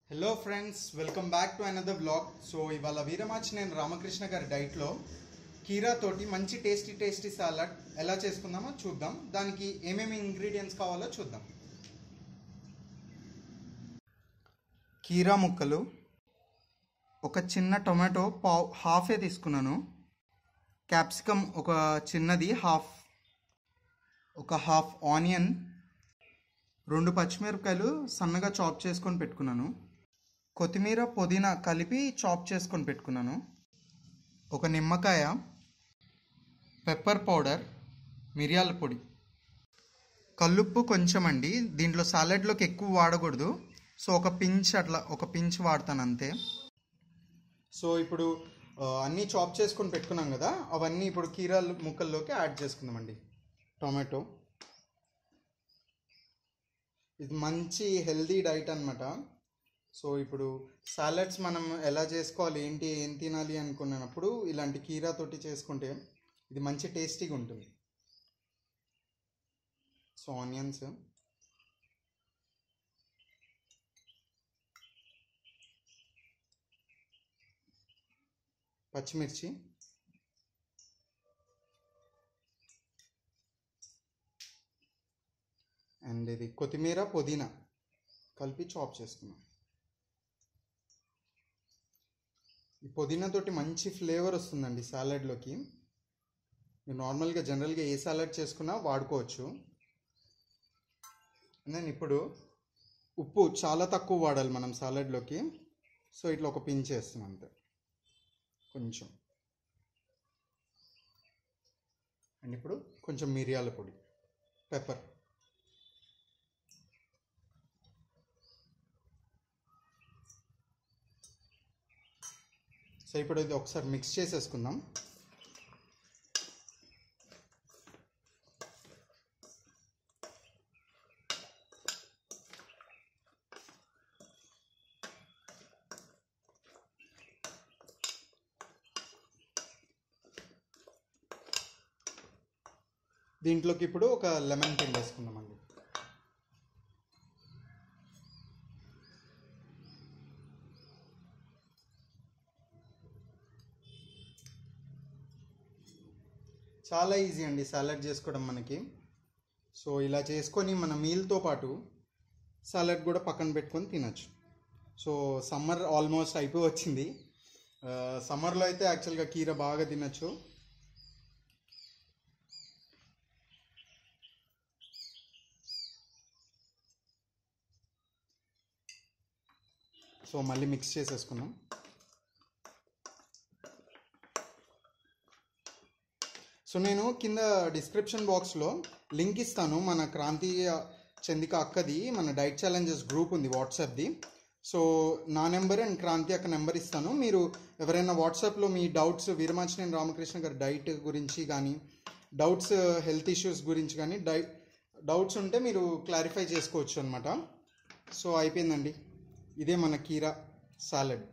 hello friends welcome back to another blog so ఇవాళ వీరమాచి నేను రామకృష్ణ గారి డైట్లో కీరా తోటి మంచి టేస్టీ టేస్టీ సాలడ్ ఎలా చేసుకుందామో చూద్దాం దానికి ఏమేమి ఇంగ్రీడియంట్స్ కావాలో చూద్దాం కీరా ముక్కలు ఒక చిన్న టొమాటో పావు హాఫే తీసుకున్నాను క్యాప్సికమ్ ఒక చిన్నది హాఫ్ ఒక హాఫ్ ఆనియన్ రెండు పచ్చిమిరపకాయలు సన్నగా చాప్ చేసుకొని పెట్టుకున్నాను కొత్తిమీర పుదీనా కలిపి చాప్ చేసుకొని పెట్టుకున్నాను ఒక నిమ్మకాయ పెప్పర్ పౌడర్ మిరియాల పొడి కల్లుప్పు కొంచెం అండి దీంట్లో సాలెడ్లోకి ఎక్కువ వాడకూడదు సో ఒక పించ్ అట్లా ఒక పించ్ వాడతాను అంతే సో ఇప్పుడు ఆ, అన్నీ చాప్ చేసుకొని పెట్టుకున్నాం కదా అవన్నీ ఇప్పుడు కీరాలు ముక్కల్లోకి యాడ్ చేసుకుందామండి టొమాటో ఇది మంచి హెల్దీ డైట్ అనమాట సో ఇప్పుడు సాలడ్స్ మనం ఎలా చేసుకోవాలి ఏంటి ఏం తినాలి అనుకున్నప్పుడు ఇలాంటి కీరా తోటి చేసుకుంటే ఇది మంచి టేస్టీగా ఉంటుంది సో ఆనియన్స్ పచ్చిమిర్చి అండ్ ఇది కొత్తిమీర పుదీనా కలిపి చాప్ చేసుకున్నాం ఈ పుదీనా తోటి మంచి ఫ్లేవర్ వస్తుందండి సాలడ్లోకి మీరు నార్మల్గా జనరల్గా ఏ సాలడ్ చేసుకున్నా వాడుకోవచ్చు నేను ఇప్పుడు ఉప్పు చాలా తక్కువ వాడాలి మనం సాలడ్లోకి సో ఇట్లా ఒక పించ్ వేస్తున్నాం అంతే కొంచెం అండ్ ఇప్పుడు కొంచెం మిరియాల పొడి పెప్పర్ సో ఇప్పుడు ఇది ఒకసారి మిక్స్ చేసేసుకుందాం దీంట్లోకి ఇప్పుడు ఒక లెమన్ పిండి వేసుకుందామండి చాలా ఈజీ అండి సాలడ్ చేసుకోవడం మనకి సో ఇలా చేసుకొని మన మీల్తో పాటు సాలడ్ కూడా పక్కన పెట్టుకొని తినచ్చు సో సమ్మర్ ఆల్మోస్ట్ అయిపోయి వచ్చింది సమ్మర్లో అయితే యాక్చువల్గా కీర బాగా తినచ్చు సో మళ్ళీ మిక్స్ చేసేసుకుందాం సో నేను కింద డిస్క్రిప్షన్ బాక్స్లో లింక్ ఇస్తాను మన క్రాంతీయ చందిక అక్కది మన డైట్ ఛాలెంజెస్ గ్రూప్ ఉంది వాట్సాప్ది సో నా నెంబర్ అండ్ క్రాంతి అక్క నెంబర్ ఇస్తాను మీరు ఎవరైనా వాట్సాప్లో మీ డౌట్స్ వీరమాచినేని రామకృష్ణ గారి డైట్ గురించి కానీ డౌట్స్ హెల్త్ ఇష్యూస్ గురించి కానీ డై డౌట్స్ ఉంటే మీరు క్లారిఫై చేసుకోవచ్చు అనమాట సో అయిపోయిందండి ఇదే మన కీరా సాలడ్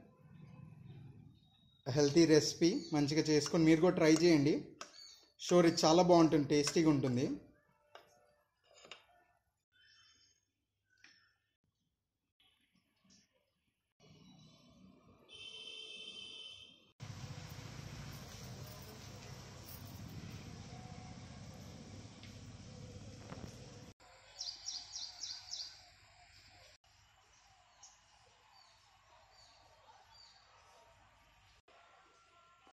హెల్తీ రెసిపీ మంచిగా చేసుకొని మీరు కూడా ట్రై చేయండి షూర్ ఇది చాలా బాగుంటుంది టేస్టీగా ఉంటుంది